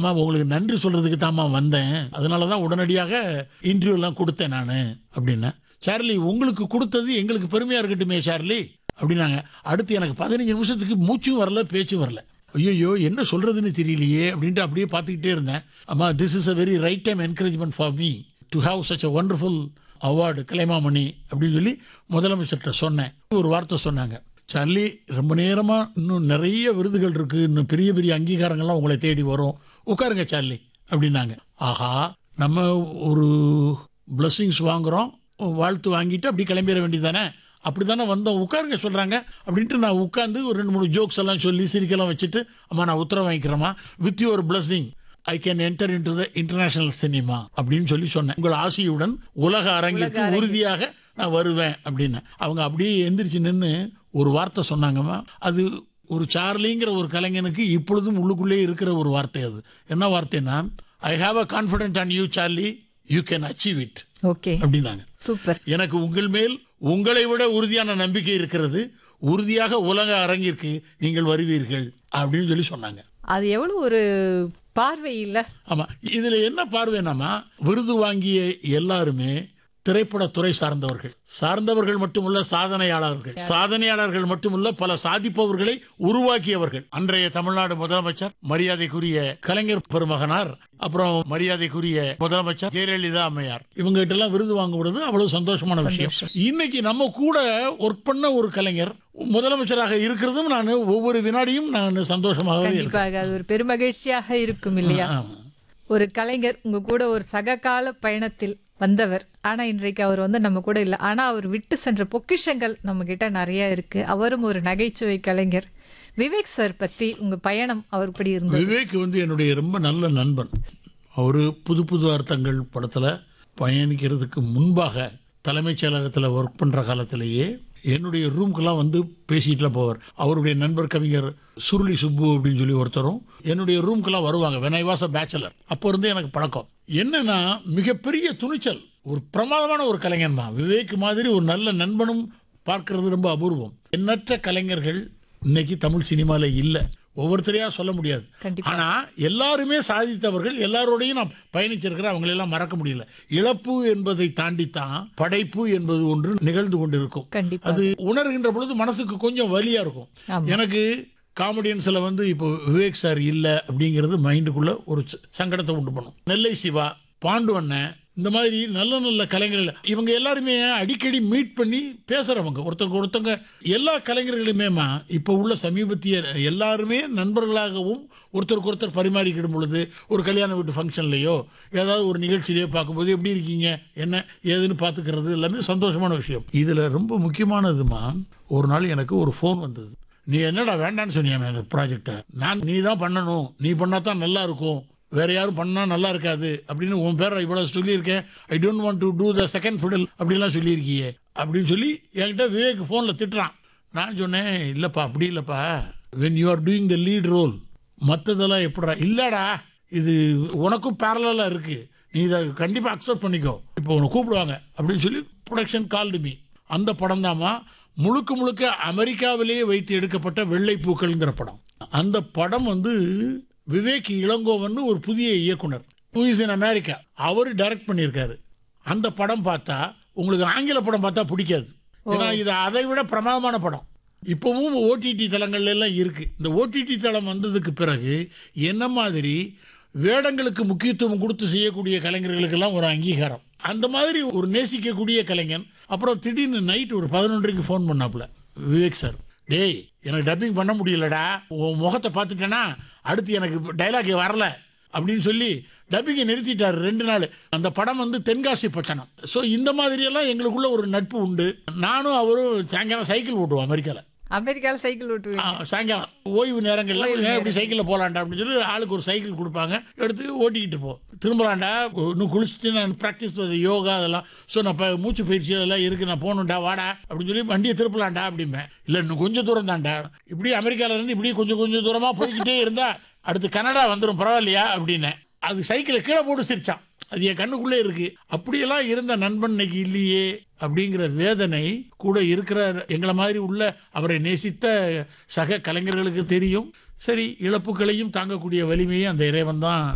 அம்மா உங்களுக்கு நன்றி சொல்றதுக்கு தாம்மா வந்தேன் அதனால தான் உடனடியாக இன்டர்வியூ எல்லாம் கொடுத்தேன் நான் அப்படின்னேன் சார்லி உங்களுக்கு கொடுத்தது எங்களுக்கு பெருமையா இருக்கட்டுமே சார்லி அப்படின்னாங்க அடுத்து எனக்கு பதினஞ்சு நிமிஷத்துக்கு மூச்சும் வரல பேச்சும் வரல ஐயோ என்ன சொல்றதுன்னு தெரியலையே அப்படின்ட்டு அப்படியே பார்த்துக்கிட்டே இருந்தேன் அம்மா this is a very right time encouragement for me to have such a wonderful award Kalaimamani அப்படின்னு சொல்லி முதலமைச்சர்கிட்ட சொன்னேன் ஒரு வார்த்தை சொன்னாங்க சார்லி ரொம்ப நேரமா இன்னும் நிறைய விருதுகள் இருக்கு இன்னும் பெரிய பெரிய அங்கீகாரங்கள்லாம் உங்களை தேடி வரும் உட்காருங்க சார்லி அப்படின்னாங்க ஆஹா நம்ம ஒரு blessings வாங்குறோம் வாழ்த்து வாங்கிட்டு அப்படி கிளம்பிட வேண்டியதானே அப்படி தானே வந்தோம் உட்காருங்க சொல்கிறாங்க அப்படின்ட்டு நான் உட்காந்து ஒரு ரெண்டு மூணு ஜோக்ஸ் எல்லாம் சொல்லி சிரிக்கலாம் வச்சுட்டு அம்மா நான் உத்தரவு வாங்கிக்கிறேம்மா with your blessing I can enter into the international cinema அப்படின்னு சொல்லி சொன்னேன் உங்கள் ஆசையுடன் உலக அரங்கிற்கு உறுதியாக நான் வருவேன் அப்படின்னு அவங்க அப்படியே எந்திரிச்சு நின்று ஒரு வார்த்தை சொன்னாங்கம்மா அது ஒரு சார்லிங்கிற ஒரு கலைஞனுக்கு இப்பொழுதும் உள்ளுக்குள்ளே இருக்கிற ஒரு வார்த்தை அது என்ன வார்த்தைன்னா I have a confident on you Charlie you can achieve it okay அப்படின்னாங்க சூப்பர் எனக்கு உங்கள் மேல் உங்களை விட உறுதியான நம்பிக்கை இருக்கிறது உறுதியாக உலக அரங்கிற்கு நீங்கள் வருவீர்கள் அப்படின்னு சொல்லி சொன்னாங்க அது எவ்வளவு ஒரு பார்வை இல்ல ஆமா இதுல என்ன பார்வைனாமா விருது வாங்கிய எல்லாருமே திரைப்படத்துறை சார்ந்தவர்கள் சார்ந்தவர்கள் மட்டுமல்ல சாதனையாளர்கள் சாதனையாளர்கள் மட்டுமல்ல பல சாதிப்பவர்களை உருவாக்கியவர்கள் அன்றைய தமிழ்நாடு முதலமைச்சர் மரியாதைக்குரிய கலைஞர் பெருமகனார் அப்புறம் மரியாதைக்குரிய முதலமைச்சர் ஜெயலலிதா அம்மையார் இவங்க கிட்ட எல்லாம் விருது வாங்குவது அவ்வளவு சந்தோஷமான விஷயம் இன்னைக்கு நம்ம கூட ஒர்க் பண்ண ஒரு கலைஞர் முதலமைச்சராக இருக்கிறதும் நான் ஒவ்வொரு வினாடியும் நான் சந்தோஷமாகவே இருக்கேன் கண்டிப்பாக அது ஒரு பெருமகிழ்ச்சியாக இருக்கும் இல்லையா ஆமா. ஒரு கலைஞர் உங்க கூட ஒரு சககால பயணத்தில் வந்தவர் ஆனா இன்றைக்கு அவர் வந்து நம்ம கூட இல்லை ஆனா அவர் விட்டு சென்ற பொக்கிஷங்கள் நம்ம கிட்ட நிறைய இருக்கு அவரும் ஒரு நகைச்சுவை கலைஞர் விவேக் சார் பத்தி உங்க பயணம் அவர் இப்படி இருந்தது விவேக் வந்து என்னுடைய ரொம்ப நல்ல நண்பன் அவர் புது புது அர்த்தங்கள் படத்தில் பயணிக்கிறதுக்கு முன்பாக தலைமைச் செயலகத்தில் ஒர்க் பண்ணுற காலத்திலேயே என்னுடைய ரூம்க்கெல்லாம் வந்து பேசிட்டுலாம் போவார் அவருடைய நண்பர் கவிஞர் சுருளி சுப்பு அப்படின்னு சொல்லி ஒருத்தரும் என்னுடைய ரூம்க்கெல்லாம் வருவாங்க when I was a bachelor அப்போ இருந்தே எனக்கு பழக்கம் என்னன்னா மிகப்பெரிய துணிச்சல் ஒரு பிரமாதமான ஒரு கலைஞன் தான் விவேக் மாதிரி ஒரு நல்ல நண்பனும் பார்க்கிறது ரொம்ப அபூர்வம் எண்ணற்ற கலைஞர்கள் இன்னைக்கு தமிழ் சினிமால இல்ல ஒவ்வொருத்தரையா சொல்ல முடியாது கண்டிப்பா. ஆனா எல்லாருமே சாதித்தவர்கள் எல்லாரோடையும் நான் பயணிச்சிருக்கிறேன் அவங்களெல்லாம் மறக்க முடியல இழப்பு என்பதை தாண்டித்தான் படைப்பு என்பது ஒன்று நிகழ்ந்து கொண்டிருக்கும் கண்டிப்பா அது உணர்கின்ற பொழுது மனசுக்கு கொஞ்சம் வலியா இருக்கும் ஆமா. எனக்கு காமெடியன்ஸ்ல வந்து இப்போ விவேக் சார் இல்ல அப்படிங்கிறது மைண்டுக்குள்ள ஒரு ச- சங்கடத்தை உண்டு பண்ணும் நெல்லை சிவா பாண்டு அண்ணன் இந்த மாதிரி நல்ல நல்ல கலைஞர்கள் இவங்க எல்லாருமே அடிக்கடி மீட் பண்ணி பேசுறவங்க ஒருத்தவங்க ஒருத்தவங்க எல்லா கலைஞர்களுமேமா இப்போ உள்ள சமீபத்திய எல்லாருமே நண்பர்களாகவும் ஒருத்தருக்கு ஒருத்தர் பரிமாறிக்கிடும் பொழுது ஒரு கல்யாண வீட்டு ஃபங்க்ஷன்லையோ ஏதாவது ஒரு நிகழ்ச்சியிலையோ பார்க்கும்போது எப்படி இருக்கீங்க என்ன ஏதுன்னு பார்த்துக்கிறது எல்லாமே சந்தோஷமான விஷயம் இதில் ரொம்ப முக்கியமானதுமா ஒரு நாள் எனக்கு ஒரு ஃபோன் வந்தது நீ என்னடா வேண்டான்னு சொன்னியாமே அந்த ப்ராஜெக்டை நான் நீ தான் பண்ணணும் நீ பண்ணா தான் நல்லா இருக்கும் வேற யாரும் பண்ணா நல்லா இருக்காது அப்படின்னு உன் பேரை இவ்வளவு சொல்லியிருக்கேன் I don't want to do the second fiddle அப்படிலாம் சொல்லியிருக்கியே அப்படின்னு சொல்லி என்கிட்ட விவேக் ஃபோனில் திட்டுறான் நான் சொன்னேன் இல்லைப்பா அப்படி இல்லைப்பா when you are doing the lead role மற்றதெல்லாம் எப்படிடா இல்லைடா இது உனக்கும் பேரலாக இருக்கு நீ இதை கண்டிப்பாக அக்செப்ட் பண்ணிக்கோ இப்போ உன்னை கூப்பிடுவாங்க அப்படின்னு சொல்லி ப்ரொடக்ஷன் கால்டு மீ அந்த படம் முழுக்க முழுக்க அமெரிக்காவிலேயே வைத்து எடுக்கப்பட்ட வெள்ளை பூக்கள்ங்கிற படம் அந்த படம் வந்து விவேக் இளங்கோவன் ஒரு புதிய இயக்குனர் இஸ் இன் அமெரிக்கா அவர் டைரக்ட் பண்ணியிருக்காரு அந்த படம் பார்த்தா உங்களுக்கு ஆங்கில படம் பார்த்தா பிடிக்காது ஏன்னா இது அதை விட பிரமாதமான படம் இப்போவும் ஓடிடி தளங்கள்ல எல்லாம் இருக்கு இந்த ஓடிடி தளம் வந்ததுக்கு பிறகு என்ன மாதிரி வேடங்களுக்கு முக்கியத்துவம் கொடுத்து செய்யக்கூடிய கலைஞர்களுக்கெல்லாம் ஒரு அங்கீகாரம் அந்த மாதிரி ஒரு நேசிக்கக்கூடிய கலைஞன் அப்புறம் திடீர்னு நைட் ஒரு பதினொன்றைக்கு ஃபோன் பண்ணாப்புல விவேக் சார் டேய் எனக்கு டப்பிங் பண்ண முடியலடா உன் முகத்தை பார்த்துட்டேன்னா அடுத்து எனக்கு டைலாக் வரல அப்படின்னு சொல்லி டப்பிங்கை நிறுத்திட்டார் ரெண்டு நாள் அந்த படம் வந்து தென்காசி பட்டணம் ஸோ இந்த மாதிரியெல்லாம் எங்களுக்குள்ள ஒரு நட்பு உண்டு நானும் அவரும் சாயங்காலம் சைக்கிள் ஓட்டுவோம் அமெரிக்காவில் அமெரிக்கால சைக்கிள் ஓட்டுவீங்க ஆ, சாயங்காலம் ஓய்வு நேரங்கள்ல கொஞ்ச நேரம் இப்படி சைக்கிளில் போகலாண்டா அப்படின்னு சொல்லி ஆளுக்கு ஒரு சைக்கிள் கொடுப்பாங்க எடுத்து ஓட்டிக்கிட்டு போ திரும்பலாண்டா இன்னும் குளிச்சுட்டு நான் ப்ராக்டிஸ் யோகா அதெல்லாம் ஸோ நான் இப்போ மூச்சு பயிற்சி அதெல்லாம் இருக்கு நான் போகணும்டா வாடா அப்படின்னு சொல்லி வண்டியை திருப்பலாண்டா அப்படிம்பேன் இல்லை இன்னும் கொஞ்சம் தூரம் தான்டா இப்படி அமெரிக்கால இருந்து இப்படி கொஞ்சம் கொஞ்சம் தூரமா போய்கிட்டே இருந்தா அடுத்து கனடா வந்துடும் பரவாயில்லையா அப்படின்னேன் அது சைக்கிளை கீழே போட்டு சிரிச்சான் அது என் கண்ணுக்குள்ளே இருக்கு அப்படியெல்லாம் இருந்த நண்பன் இன்னைக்கு இல்லையே அப்படிங்கிற வேதனை கூட இருக்கிற எங்களை மாதிரி உள்ள அவரை நேசித்த சக கலைஞர்களுக்கு தெரியும் சரி இழப்புகளையும் தாங்கக்கூடிய வலிமையை அந்த இறைவன் தான்